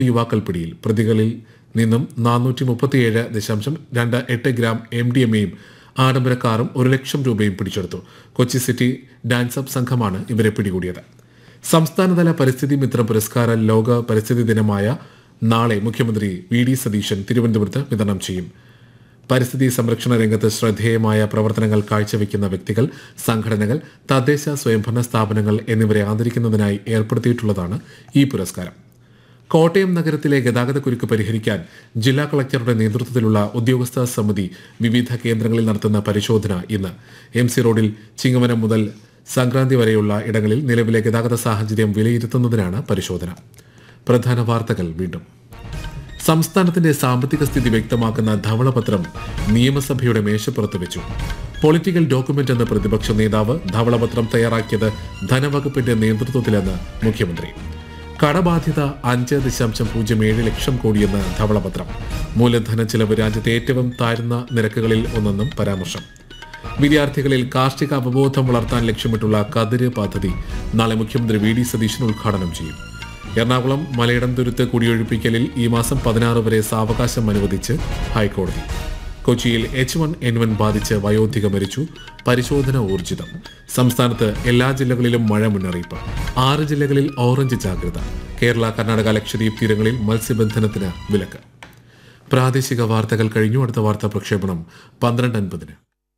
യുവാക്കൾ പിടിയിൽ പ്രതികളിൽ നിന്നും നാനൂറ്റി മുപ്പത്തിയേഴ് ദശാംശം രണ്ട് എട്ട് ഗ്രാം എം ഡി എം എയും ആഡംബര കാറും ഒരു ലക്ഷം രൂപയും പിടിച്ചെടുത്തു കൊച്ചി സിറ്റി ഡാൻസ് അപ്പ് സംഘമാണ് ഇവരെ പിടികൂടിയത് സംസ്ഥാനതല പരിസ്ഥിതി മിത്രം പുരസ്കാര ലോക പരിസ്ഥിതി ദിനമായ നാളെ മുഖ്യമന്ത്രി വി ഡി സതീശൻ തിരുവനന്തപുരത്ത് വിതരണം ചെയ്യും പരിസ്ഥിതി സംരക്ഷണ രംഗത്ത് ശ്രദ്ധേയമായ പ്രവർത്തനങ്ങൾ കാഴ്ചവെക്കുന്ന വ്യക്തികൾ സംഘടനകൾ തദ്ദേശ സ്വയംഭരണ സ്ഥാപനങ്ങൾ എന്നിവരെ ആദരിക്കുന്നതിനായി ഏർപ്പെടുത്തിയിട്ടുള്ളതാണ് ഈ പുരസ്കാരം കോട്ടയം നഗരത്തിലെ ഗതാഗതക്കുരുക്ക് പരിഹരിക്കാൻ ജില്ലാ കളക്ടറുടെ നേതൃത്വത്തിലുള്ള ഉദ്യോഗസ്ഥ സമിതി വിവിധ കേന്ദ്രങ്ങളിൽ നടത്തുന്ന പരിശോധന ഇന്ന് എം സി റോഡിൽ ചിങ്ങവനം മുതൽ സംക്രാന്തി വരെയുള്ള ഇടങ്ങളിൽ നിലവിലെ ഗതാഗത സാഹചര്യം വിലയിരുത്തുന്നതിനാണ് പരിശോധന പ്രധാന വാർത്തകൾ വീണ്ടും സംസ്ഥാനത്തിന്റെ സാമ്പത്തിക സ്ഥിതി വ്യക്തമാക്കുന്ന ധവളപത്രം നിയമസഭയുടെ മേശപ്പുറത്ത് വെച്ചു പൊളിറ്റിക്കൽ ഡോക്യുമെന്റ് എന്ന പ്രതിപക്ഷ നേതാവ് ധവളപത്രം തയ്യാറാക്കിയത് ധനവകുപ്പിന്റെ നേതൃത്വത്തിലെന്ന് മുഖ്യമന്ത്രി കടബാധ്യത അഞ്ച് ദശാംശം പൂജ്യം ഏഴ് ലക്ഷം കോടിയെന്ന് ധവളപത്രം മൂലധന ചെലവ് രാജ്യത്തെ ഏറ്റവും താഴ്ന്ന നിരക്കുകളിൽ ഒന്നെന്നും പരാമർശം വിദ്യാർത്ഥികളിൽ കാർഷിക അവബോധം വളർത്താൻ ലക്ഷ്യമിട്ടുള്ള കതിര് പദ്ധതി നാളെ മുഖ്യമന്ത്രി വി ഡി സതീശൻ ഉദ്ഘാടനം ചെയ്യും എറണാകുളം മലയിടം തുരുത്ത് കുടിയൊഴിപ്പിക്കലിൽ ഈ മാസം പതിനാറ് വരെ സാവകാശം അനുവദിച്ച് ഹൈക്കോടതി കൊച്ചിയിൽ എച്ച് വൺ എൻ വൺ ബാധിച്ച് വയോധിക മരിച്ചു പരിശോധന ഊർജിതം സംസ്ഥാനത്ത് എല്ലാ ജില്ലകളിലും മഴ മുന്നറിയിപ്പ് ആറ് ജില്ലകളിൽ ഓറഞ്ച് ജാഗ്രത കേരള കർണാടക ലക്ഷദ്വീപ് തീരങ്ങളിൽ മത്സ്യബന്ധനത്തിന് വിലക്ക് പ്രാദേശിക വാർത്തകൾ കഴിഞ്ഞു അടുത്ത വാർത്താ പ്രക്ഷേപണം പന്ത്രണ്ട് അൻപതിന്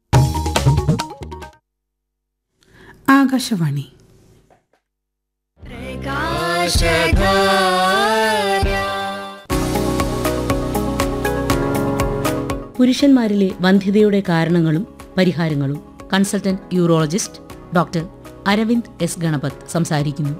ആകാശവാണി പുരുഷന്മാരിലെ വന്ധ്യതയുടെ കാരണങ്ങളും പരിഹാരങ്ങളും consultant urologist doctor Aravind S Ganapath സംസാരിക്കുന്നു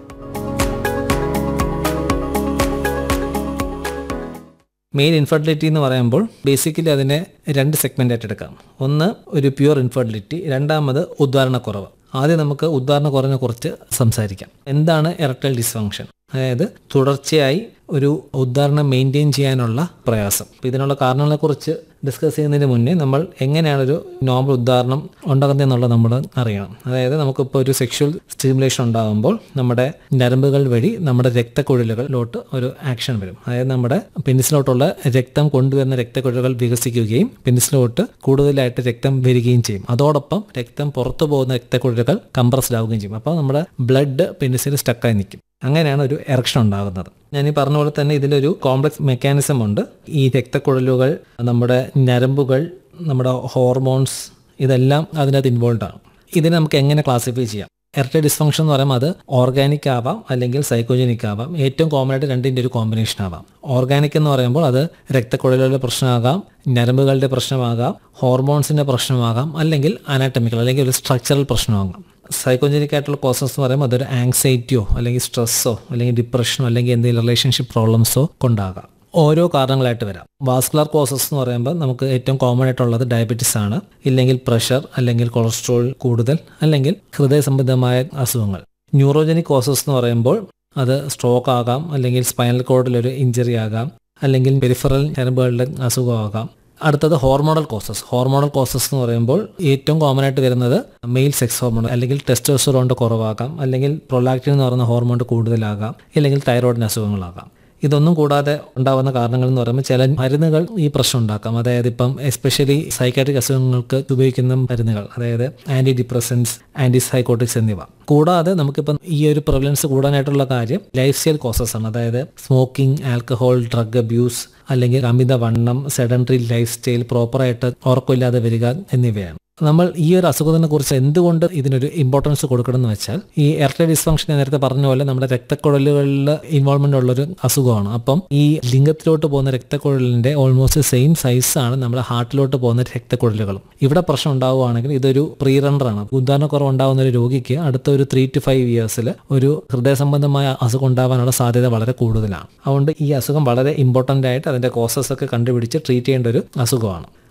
മെയിൽ ഇൻഫെർട്ടിലിറ്റി എന്ന് പറയുമ്പോൾ ബേസിക്കലി അതിനെ രണ്ട് സെഗ്മെൻ്റ് ആയിട്ട് എടുക്കാം ഒന്ന് ഒരു പ്യുവർ ഇൻഫെർട്ടിലിറ്റി രണ്ടാമത് ഉദ്ധാരണക്കുറവ് ആദ്യം നമുക്ക് ഉദ്ധാരണക്കുറവിനെ കുറിച്ച് സംസാരിക്കാം എന്താണ് എറക്ടൽ ഡിസ്ഫങ്ഷൻ അതായത് തുടർച്ചയായി ഒരു ഉദ്ധാരണം മെയിൻറ്റെയിൻ ചെയ്യാനുള്ള പ്രയാസം അപ്പോൾ ഇതിനുള്ള കാരണങ്ങളെക്കുറിച്ച് ഡിസ്കസ് ചെയ്യുന്നതിന് മുന്നേ നമ്മൾ എങ്ങനെയാണ് ഒരു നോർമൽ ഉദാഹരണം ഉണ്ടാകുന്നത് എന്നുള്ളത് നമ്മൾ അറിയണം അതായത് നമുക്കിപ്പോൾ ഒരു സെക്ഷൽ സ്റ്റിമുലേഷൻ ഉണ്ടാകുമ്പോൾ നമ്മുടെ ഞരമ്പുകൾ വഴി നമ്മുടെ രക്തക്കുഴലുകളിലോട്ട് ഒരു ആക്ഷൻ വരും അതായത് നമ്മുടെ പെനിസിലോട്ടുള്ള രക്തം കൊണ്ടുവരുന്ന രക്തക്കുഴലുകൾ വികസിക്കുകയും പെനിസിലോട്ട് കൂടുതലായിട്ട് രക്തം വരികയും ചെയ്യും അതോടൊപ്പം രക്തം പുറത്തു പോകുന്ന രക്തക്കുഴലുകൾ കംപ്രസ്ഡ് ആവുകയും ചെയ്യും അപ്പോൾ നമ്മുടെ ബ്ലഡ് പെനിസിൽ സ്റ്റക്കായി നിൽക്കും അങ്ങനെയാണ് ഒരു എറക്ഷൻ ഉണ്ടാകുന്നത് ഞാൻ ഈ പറഞ്ഞ പോലെ തന്നെ ഇതിലൊരു കോംപ്ലക്സ് മെക്കാനിസം ഉണ്ട് ഈ രക്തക്കുഴലുകൾ നമ്മുടെ ഞരമ്പുകൾ നമ്മുടെ ഹോർമോൺസ് ഇതെല്ലാം അതിനകത്ത് ഇൻവോൾവ് ആണ് ഇതിനെ നമുക്ക് എങ്ങനെ ക്ലാസിഫൈ ചെയ്യാം എർട്ട ഡിസ്ഫങ്ഷൻ എന്ന് പറയുമ്പോൾ അത് ഓർഗാനിക് ആവാം അല്ലെങ്കിൽ സൈക്കോജനിക് ആവാം ഏറ്റവും കോമൺ ആയിട്ട് രണ്ടിൻ്റെ ഒരു കോമ്പിനേഷൻ ആവാം ഓർഗാനിക് എന്ന് പറയുമ്പോൾ അത് രക്തക്കുഴലുകളുടെ പ്രശ്നമാകാം ഞരമ്പുകളുടെ പ്രശ്നമാകാം ഹോർമോൺസിൻ്റെ പ്രശ്നമാകാം അല്ലെങ്കിൽ അനാറ്റമിക്കൽ അല്ലെങ്കിൽ ഒരു സ്ട്രക്ചറൽ പ്രശ്നമാകാം സൈക്കോജനിക് ആയിട്ടുള്ള കോസസ് എന്ന് പറയുമ്പോൾ അതൊരു ആങ്സൈറ്റിയോ അല്ലെങ്കിൽ സ്ട്രെസ്സോ അല്ലെങ്കിൽ ഡിപ്രഷനോ അല്ലെങ്കിൽ എന്തെങ്കിലും റിലേഷൻഷിപ്പ് പ്രോബ്ലംസോ കൊണ്ടാകാം ഓരോ കാരണങ്ങളായിട്ട് വരാം വാസ്കുലർ കോസസ് എന്ന് പറയുമ്പോൾ നമുക്ക് ഏറ്റവും കോമൺ ആയിട്ടുള്ളത് ഡയബറ്റീസ് ആണ് ഇല്ലെങ്കിൽ പ്രഷർ അല്ലെങ്കിൽ കൊളസ്ട്രോൾ കൂടുതൽ അല്ലെങ്കിൽ ഹൃദയ സംബന്ധമായ അസുഖങ്ങൾ ന്യൂറോജനിക് കോസസ് എന്ന് പറയുമ്പോൾ അത് സ്ട്രോക്ക് ആകാം അല്ലെങ്കിൽ സ്പൈനൽ കോഡിലൊരു ഇഞ്ചറി ആകാം അല്ലെങ്കിൽ പെരിഫറൽ ഞരമ്പുകളുടെ അസുഖമാകാം അടുത്തത് ഹോർമോണൽ കോസസ് ഹോർമോണൽ കോസസ് എന്ന് പറയുമ്പോൾ ഏറ്റവും കോമൺ ആയിട്ട് വരുന്നത് മെയിൽ സെക്സ് ഹോർമോൺ അല്ലെങ്കിൽ ടെസ്റ്റോസ്റ്ററോണിൻ്റെ കുറവാകാം അല്ലെങ്കിൽ പ്രൊലാക്റ്റിൻ എന്ന് പറയുന്ന ഹോർമോൺ കൂടുതലാകാം അല്ലെങ്കിൽ തൈറോയിഡിന് അസുഖങ്ങളാകാം ഇതൊന്നും കൂടാതെ ഉണ്ടാകുന്ന കാരണങ്ങൾ എന്ന് പറയുമ്പോൾ ചില മരുന്നുകൾ ഈ പ്രശ്നം ഉണ്ടാക്കാം അതായത് ഇപ്പം എസ്പെഷ്യലി സൈക്കാട്രിക് അസുഖങ്ങൾക്ക് ഉപയോഗിക്കുന്ന മരുന്നുകൾ അതായത് ആന്റി ഡിപ്രസൻസ് ആന്റി സൈക്കോട്ടിക്സ് എന്നിവ കൂടാതെ നമുക്കിപ്പം ഈ ഒരു പ്രിവലൻസ് കൂടാനായിട്ടുള്ള കാര്യം ലൈഫ് സ്റ്റൈൽ കോസസ് ആണ് അതായത് സ്മോക്കിംഗ് ആൽക്കഹോൾ ഡ്രഗ് അബ്യൂസ് അല്ലെങ്കിൽ അമിതവണ്ണം സെഡൻറ്ററി ലൈഫ് സ്റ്റൈൽ പ്രോപ്പറായിട്ട് ഉറക്കമില്ലാതെ വരിക എന്നിവയാണ് നമ്മൾ ഈ ഒരു അസുഖത്തിനെ കുറിച്ച് എന്തുകൊണ്ട് ഇതിനൊരു ഇമ്പോർട്ടൻസ് കൊടുക്കണം എന്ന് വെച്ചാൽ ഈ എർട്ട ഡിസ്ഫങ്ഷൻ നേരത്തെ പറഞ്ഞ പോലെ നമ്മുടെ രക്തക്കുഴലുകളിൽ ഇൻവോൾവ്മെന്റ് ഉള്ളൊരു അസുഖമാണ് അപ്പം ഈ ലിംഗത്തിലോട്ട് പോകുന്ന രക്തക്കുഴലിന്റെ ഓൾമോസ്റ്റ് സെയിം സൈസാണ് നമ്മുടെ ഹാർട്ടിലോട്ട് പോകുന്ന രക്തക്കുഴലുകളും ഇവിടെ പ്രശ്നം ഉണ്ടാവുകയാണെങ്കിൽ ഇതൊരു പ്രീ റണ്ണറാണ് ഉദാഹരണക്കുറവ് ഉണ്ടാകുന്ന ഒരു രോഗിക്ക് അടുത്ത ഒരു ത്രീ ടു ഫൈവ് ഇയേഴ്സിൽ ഒരു ഹൃദയ സംബന്ധമായ അസുഖം ഉണ്ടാകാനുള്ള സാധ്യത വളരെ കൂടുതലാണ് അതുകൊണ്ട് ഈ അസുഖം വളരെ ഇമ്പോർട്ടൻ്റ് ആയിട്ട് അതിന്റെ കോസസ് ഒക്കെ കണ്ടുപിടിച്ച് ട്രീറ്റ് ചെയ്യേണ്ട ഒരു അസുഖമാണ്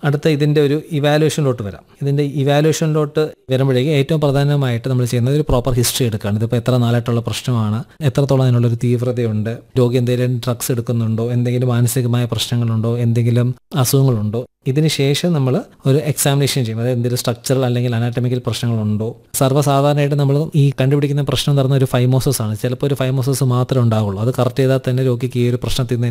അടുത്ത ഇതിൻ്റെ ഒരു ഇവാലുവേഷനിലോട്ട് വരാം ഇതിൻ്റെ ഇവാലുവേഷനിലോട്ട് വരുമ്പോഴേക്കും ഏറ്റവും പ്രധാനമായിട്ട് നമ്മൾ ചെയ്യുന്നത് ഒരു പ്രോപ്പർ ഹിസ്റ്ററി എടുക്കുകയാണ് ഇതിപ്പോൾ എത്ര നാളായിട്ടുള്ള പ്രശ്നമാണ് എത്രത്തോളം അതിനുള്ളൊരു തീവ്രതയുണ്ട് രോഗി എന്തെങ്കിലും ഡ്രഗ്സ് എടുക്കുന്നുണ്ടോ എന്തെങ്കിലും മാനസികമായ പ്രശ്നങ്ങളുണ്ടോ എന്തെങ്കിലും അസുഖങ്ങളുണ്ടോ ഇതിന് ശേഷം നമ്മൾ ഒരു എക്സാമിനേഷൻ ചെയ്യും അതായത് എന്തെങ്കിലും സ്ട്രക്ചറൽ അല്ലെങ്കിൽ അനാറ്റമിക്കൽ പ്രശ്നങ്ങളുണ്ടോ സർവ്വസാധാരണയായിട്ട് നമ്മൾ ഈ കണ്ടുപിടിക്കുന്ന പ്രശ്നം എന്ന് പറയുന്ന ഒരു ഫൈമോസസ് ആണ് ചിലപ്പോൾ ഒരു ഫൈമോസസ് മാത്രമേ ഉണ്ടാവുള്ളൂ അത് കറക്റ്റ് ചെയ്താൽ തന്നെ രോഗിക്ക് ഈ ഒരു പ്രശ്നത്തിൽ നിന്ന്